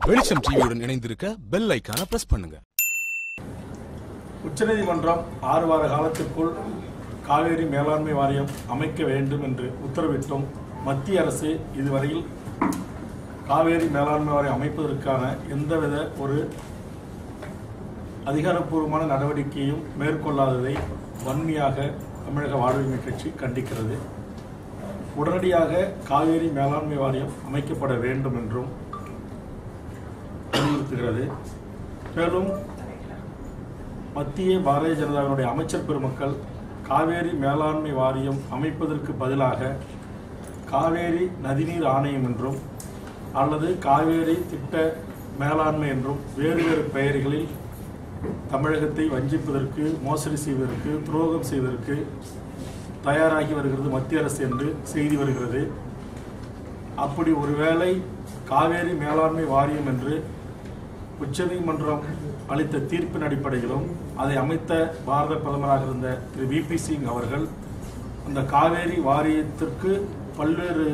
வெளிச்சம் டிவியுடன் இணைந்திருக்க பெல் ஐக்கான பிரஸ் பண்ணுங்க உச்சநீதிமன்றம் ஆறு வார காலத்திற்குள் காவேரி மேலாண்மை வாரியம் அமைக்க வேண்டும் என்று உத்தரவிட்டும் மத்திய அரசு இதுவரையில் காவேரி மேலாண்மை வாரியம் அமைப்பதற்கான எந்தவித ஒரு அதிகாரப்பூர்வமான நடவடிக்கையும் மேற்கொள்ளாததை வன்மையாக தமிழக வாழ்வுரிமை கட்சி கண்டிக்கிறது உடனடியாக காவேரி மேலாண்மை வாரியம் அமைக்கப்பட வேண்டும் என்றும் வலியுறுத்துகிறது மேலும் மத்திய பாரதிய ஜனதாவினுடைய அமைச்சர் பெருமக்கள் காவேரி மேலாண்மை வாரியம் அமைப்பதற்கு பதிலாக காவேரி நதிநீர் ஆணையம் என்றும் அல்லது காவேரி திட்ட மேலாண்மை என்றும் வேறு வேறு பெயர்களில் தமிழகத்தை வஞ்சிப்பதற்கு மோசடி செய்வதற்கு துரோகம் செய்வதற்கு தயாராகி வருகிறது மத்திய அரசு என்று செய்தி வருகிறது அப்படி ஒருவேளை காவேரி மேலாண்மை வாரியம் என்று உச்சநீதிமன்றம் அளித்த தீர்ப்பின் அடிப்படையிலும் அதை அமைத்த பாரத பிரதமராக இருந்த திரு வி பி சிங் அவர்கள் அந்த காவேரி வாரியத்திற்கு பல்வேறு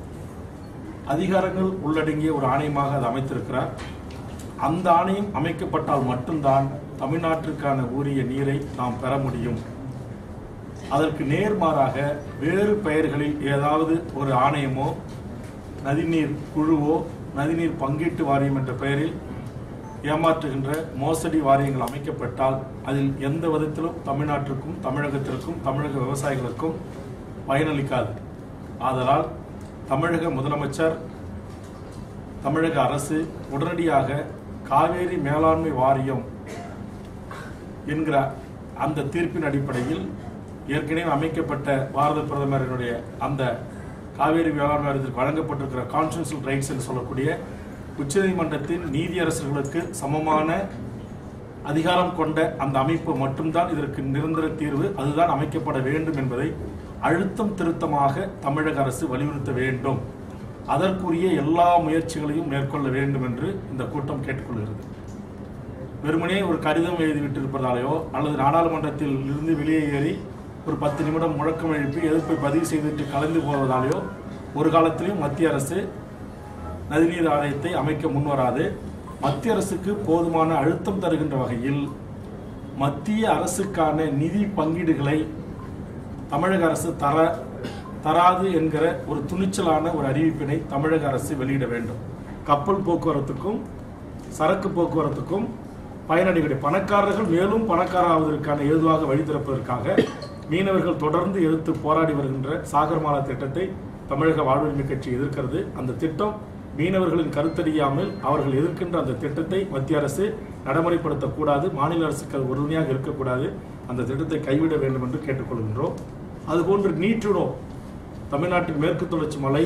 அதிகாரங்கள் உள்ளடங்கிய ஒரு ஆணையமாக அதை அமைத்திருக்கிறார் அந்த ஆணையம் அமைக்கப்பட்டால் மட்டும்தான் தமிழ்நாட்டிற்கான உரிய நீரை நாம் பெற முடியும் அதற்கு நேர்மாறாக வேறு பெயர்களில் ஏதாவது ஒரு ஆணையமோ நதிநீர் குழுவோ நதிநீர் பங்கீட்டு வாரியம் என்ற பெயரில் ஏமாற்றுகின்ற மோசடி வாரியங்கள் அமைக்கப்பட்டால் அதில் எந்த விதத்திலும் தமிழ்நாட்டிற்கும் தமிழகத்திற்கும் தமிழக விவசாயிகளுக்கும் பயனளிக்காது ஆதலால் தமிழக முதலமைச்சர் தமிழக அரசு உடனடியாக காவேரி மேலாண்மை வாரியம் என்கிற அந்த தீர்ப்பின் அடிப்படையில் ஏற்கனவே அமைக்கப்பட்ட பாரத பிரதமரினுடைய அந்த காவேரி மேலாண்மை வாரியத்திற்கு வழங்கப்பட்டிருக்கிற கான்ஸ்டியூஷனல் ரைட்ஸ் என்று சொல்லக்கூடிய உச்சநீதிமன்றத்தின் நீதியரசர்களுக்கு சமமான அதிகாரம் கொண்ட அந்த அமைப்பு மட்டும்தான் இதற்கு நிரந்தர தீர்வு அதுதான் அமைக்கப்பட வேண்டும் என்பதை அழுத்தம் திருத்தமாக தமிழக அரசு வலியுறுத்த வேண்டும் அதற்குரிய எல்லா முயற்சிகளையும் மேற்கொள்ள வேண்டும் என்று இந்த கூட்டம் கேட்டுக்கொள்கிறது வெறுமனே ஒரு கடிதம் எழுதிவிட்டிருப்பதாலேயோ அல்லது நாடாளுமன்றத்தில் இருந்து வெளியே ஏறி ஒரு பத்து நிமிடம் முழக்கம் எழுப்பி எதிர்ப்பை பதிவு செய்துவிட்டு கலந்து போவதாலேயோ ஒரு காலத்திலும் மத்திய அரசு நதிநீர் ஆணையத்தை அமைக்க முன்வராது மத்திய அரசுக்கு போதுமான அழுத்தம் தருகின்ற வகையில் மத்திய அரசுக்கான நிதி பங்கீடுகளை தமிழக அரசு தர தராது என்கிற ஒரு துணிச்சலான ஒரு அறிவிப்பினை தமிழக அரசு வெளியிட வேண்டும் கப்பல் போக்குவரத்துக்கும் சரக்கு போக்குவரத்துக்கும் பயனடைகளுடைய பணக்காரர்கள் மேலும் பணக்காராவதற்கான ஏதுவாக வழி திறப்பதற்காக மீனவர்கள் தொடர்ந்து எதிர்த்து போராடி வருகின்ற சாகர்மாலா திட்டத்தை தமிழக வாழ்வுரிமை கட்சி எதிர்க்கிறது அந்த திட்டம் மீனவர்களின் கருத்தறியாமல் அவர்கள் எதிர்க்கின்ற அந்த திட்டத்தை மத்திய அரசு நடைமுறைப்படுத்தக்கூடாது மாநில அரசுக்கு அது உறுதுணையாக இருக்கக்கூடாது அந்த திட்டத்தை கைவிட வேண்டும் என்று கேட்டுக்கொள்கின்றோம் அதுபோன்று நீற்றுடோ தமிழ்நாட்டின் மேற்கு தொடர்ச்சி மலை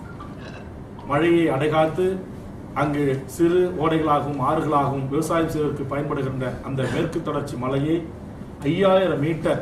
மழையை அடைகாத்து அங்கு சிறு ஓடைகளாகவும் ஆறுகளாகவும் விவசாயம் செய்வதற்கு பயன்படுகின்ற அந்த மேற்கு தொடர்ச்சி மலையை ஐயாயிரம் மீட்டர்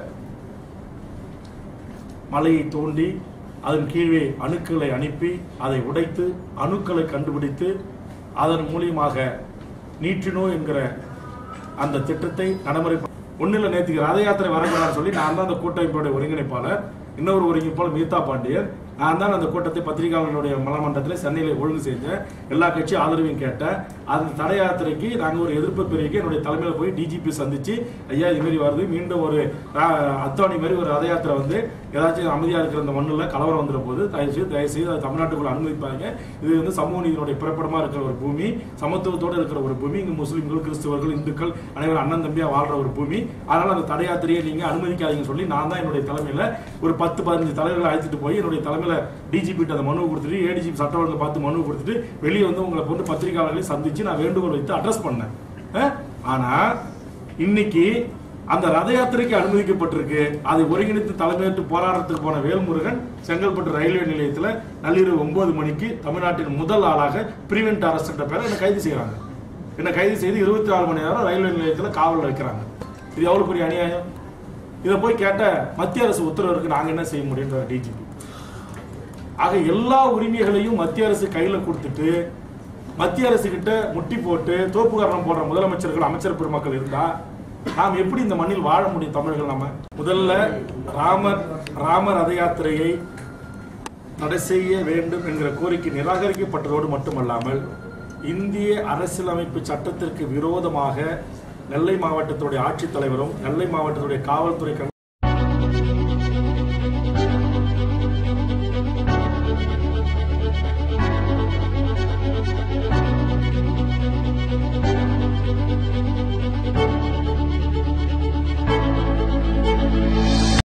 மலையை தோண்டி அதன் கீழே அணுக்களை அனுப்பி அதை உடைத்து அணுக்களை கண்டுபிடித்து அதன் மூலியமாக நீற்றினோ என்கிற அந்த திட்டத்தை நடைமுறை ஒன்றில் நேற்றுக்கு ரத யாத்திரை வரக்கூடாதுன்னு சொல்லி நான் தான் அந்த கூட்டமைப்போட ஒருங்கிணைப்பாளர் இன்னொரு ஒருங்கிணைப்பாளர் மீதா பாண்டியன் நான் தான் அந்த கூட்டத்தை பத்திரிகையாளர்களுடைய மலமன்றத்தில் சென்னையில் ஒழுங்கு செஞ்சேன் எல்லா கட்சி ஆதரவையும் கேட்டேன் அந்த தடை யாத்திரைக்கு நாங்கள் ஒரு எதிர்ப்பு பிரிவுக்கு என்னுடைய தலைமையில் போய் டிஜிபி சந்திச்சு ஐயா இது மாதிரி வருது மீண்டும் ஒரு ரா- அத்தாணி மாதிரி ஒரு ரத யாத்திரை வந்து ஏதாச்சும் அமைதியாக இருக்கிற அந்த மண்ணில் கலவரம் வந்துட போது தயவு செய்து தயவு செய்து அதை தமிழ்நாட்டுக்குள்ள அனுமதிப்பாங்க இது வந்து சமூக நீதியினுடைய பிறப்பிடமா இருக்கிற ஒரு பூமி சமத்துவத்தோடு இருக்கிற ஒரு பூமி இங்கு முஸ்லிம்கள் கிறிஸ்தவர்கள் இந்துக்கள் அனைவரும் அண்ணன் தம்பியா வாழ்ற ஒரு பூமி அதனால அந்த தடை யாத்திரையை நீங்க அனுமதிக்காதீங்கன்னு சொல்லி நான் தான் என்னுடைய தலைமையில ஒரு பத்து பதினஞ்சு தலைவர்களை அழைச்சிட்டு போய் என்னுடைய தலைமையில டிஜிபி அந்த மனு கொடுத்துட்டு ஏடிஜிபி சட்ட ஒழுங்கை பார்த்து மனு கொடுத்துட்டு வெளியே வந்து உங்களை போட்டு பத்திரிகையாளர்களை சந்திச்சு நான் வேண்டுகோள் வைத்து அட்ரஸ் பண்ணேன் அஹ்? ஆனா இன்னைக்கு அந்த ரத யாத்திரைக்கு அனுமதிக்கப்பட்டிருக்கு அதை ஒருங்கிணைத்து தலைமையேற்று போராட்டத்துக்கு போன வேல்முருகன் செங்கல்பட்டு ரயில்வே நிலையத்துல நள்ளிரவு ஒன்பது மணிக்கு தமிழ்நாட்டின் முதல் ஆளாக பிரிவென்ட் அரசு என்ற பேரை என்ன கைது செய்யறாங்க என்ன கைது செய்து இருபத்தி நாலு மணி நேரம் ரயில்வே நிலையத்துல காவல் வைக்கிறாங்க இது எவ்வளவு பெரிய அநியாயம் இதை போய் கேட்ட மத்திய அரசு உத்தரவுக்கு நாங்க என்ன செய்ய முடியுன்ற டிஜிபி ஆக எல்லா உரிமைகளையும் மத்திய அரசு கையில கொடுத்துட்டு மத்திய அரசு கிட்ட முட்டி போட்டு தோப்புக்காரணம் போடுற முதலமைச்சர்கள் அமைச்சர் பெருமக்கள் இருந்தா நாம் எப்படி இந்த மண்ணில் வாழ முடியும் தமிழர்கள் நம்ம முதல்ல ராமர் ராம ரத யாத்திரையை தடை செய்ய வேண்டும் என்கிற கோரிக்கை நிராகரிக்கப்பட்டதோடு மட்டுமல்லாமல் இந்திய அரசியலமைப்பு சட்டத்திற்கு விரோதமாக நெல்லை மாவட்டத்துடைய ஆட்சித்தலைவரும் நெல்லை மாவட்டத்துடைய காவல்துறை கண்காணி